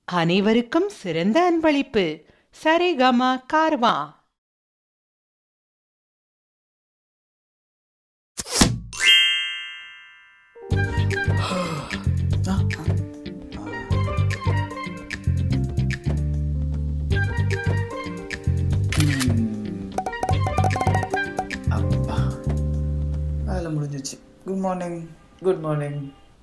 அனைவருக்கும் சிறந்த அன்பளிப்பு சரிகமா கார்வா அப்பா வேலை முடிஞ்சிச்சு குட் மார்னிங் குட் மார்னிங்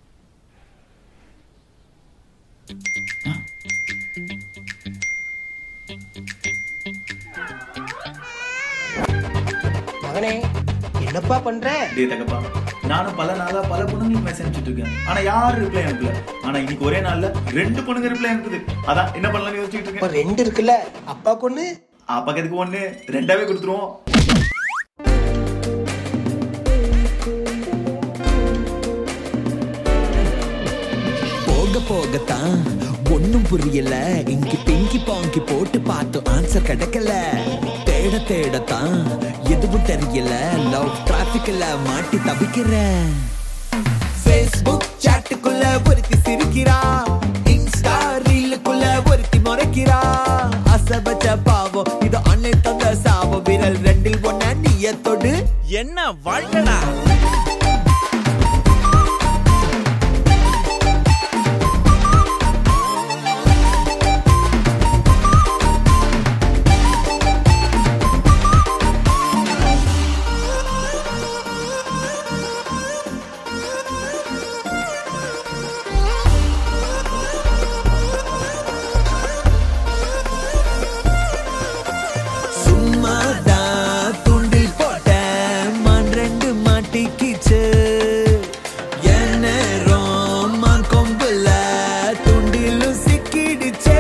மகனே என்னப்பா பண்ற டேய் தகப்பா நானும் பல நாளா பல பொண்ணுங்களுக்கு மெசேஜ் அனுப்பிச்சிட்டு இருக்கேன் ஆனா யாரும் ரிப்ளை அனுப்பல ஆனா இன்னைக்கு ஒரே நாள்ல ரெண்டு பொண்ணுங்க ரிப்ளை அனுப்புது அதான் என்ன பண்ணலாம்னு யோசிச்சுட்டு இப்ப இருக்கேன் ரெண்டு இருக்குல்ல அப்பா கொண்டு பக்கத்துக்கு ஒண்ணு ரெண்டாவே கொடுத்துருவோம் போக போகத்தான் ஒண்ணும் புரியல இங்கி பிங்கி பாங்கி போட்டு பார்த்தோம் ஆன்சர் கிடைக்கல தேட தேடத்தான் எதுவும் தெரியல லவ் டிராபிக்ல மாட்டி தவிக்கிறேன் ஃபேஸ்புக் சாட்டுக்குள்ள ஒருத்தி சிரிக்கிறா இன்ஸ்டா ரீலுக்குள்ள ஒருத்தி முறைக்கிறா அசபச்ச பாவம் இது ஆன்லைன் தந்த சாபம் விரல் ரெண்டில் ஒன்ன நீயத்தொடு என்ன வாழ்க்கடா சும்மாதான் துண்டில் போட்டேன் மான் ரெண்டு மாட்டிக்கிச்சு என் நேரம் மான் கொம்புல துண்டிலும் சிக்கிடுச்சே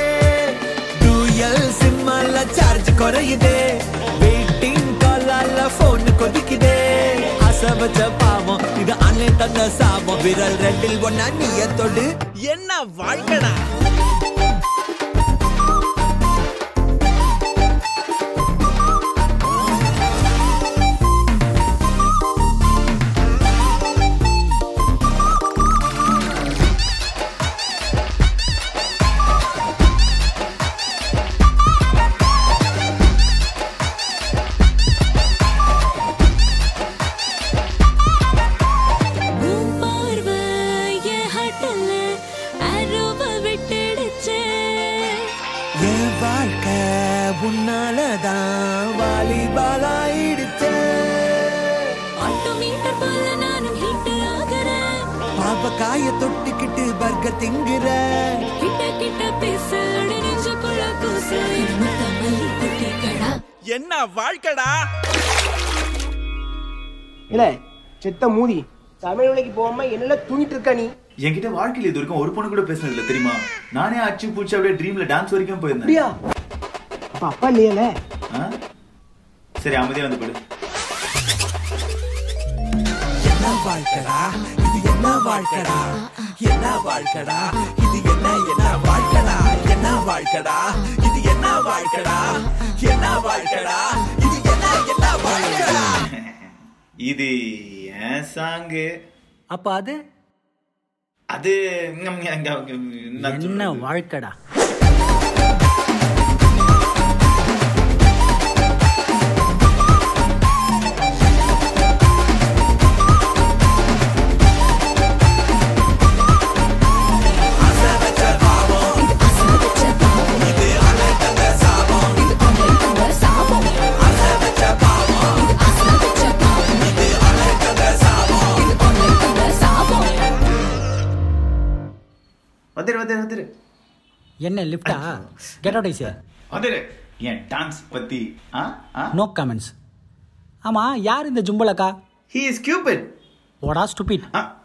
டூயல் சிம்மால சார்ஜ் குறையுதே வெயிட்டிங் காலால போன் கொதிக்குதே ஆசை வச்ச பாவம் இது ஆன்லைன் தந்த சாபம் விரல் ரெண்டில் ஒன்னா நீயத்தொடு என்ன வாழ்க்கடா உன் பார்வை என் ஹட்டல்ல அருவ விட்டுடுச்சே. என் வாழ்க்கை உன்னாலதான் வாலிபாலாயிடுச்சே ஆட்டோமீட்டர் போல நானும் ஹிட் ஆகுறேன். பாவக்காய தொட்டுக்கிட்டு பர்கர் திங்குற கிட்ட கிட்ட பேச அடி நெஞ்சுக்குள்ள கூச. இது முத்தமல்லி குட்டிகளா? என்ன வாழ்க்கடா இல்ல செத்த மூதி சமையல் வேலைக்கு போகாம என்ன தூங்கிட்டு இருக்க நீ என்கிட்ட வாழ்க்கையில இது வரைக்கும் ஒரு பொண்ணு கூட பேசினது இல்ல தெரியுமா நானே அச்சு பூச்சி அப்படியே ட்ரீம்ல டான்ஸ் வரைக்கும் போயிருந்தேன் அப்படியா அப்ப அப்பா இல்லையல ஆ? சரி அமைதியா வந்து போடு என்ன வாழ்க்கடா இது என்ன வாழ்க்கடா என்ன வாழ்க்கடா இது என்ன என்ன வாழ்க்கடா என்ன வாழ்க்கடா இது என்ன வாழ்க்கடா என்ன வாழ்க்கடா இது என்ன என்ன வாழ்க்கடா இது ஏன் சாங்கு அப்ப அது அது ம், என்ன என்ன சொல்றது? வாழ்க்கடா வந்துரு வந்துரு வந்துரு என்ன லிஃப்டா கெட் அவுட் ஐசியா வந்துரு என் டான்ஸ் பத்தி ஆ ஆ நோ கமெண்ட்ஸ் ஆமா யார் இந்த ஜும்பலக்கா ஹி இஸ் கியூபிட் ஓடா ஸ்டூபிட் ஆ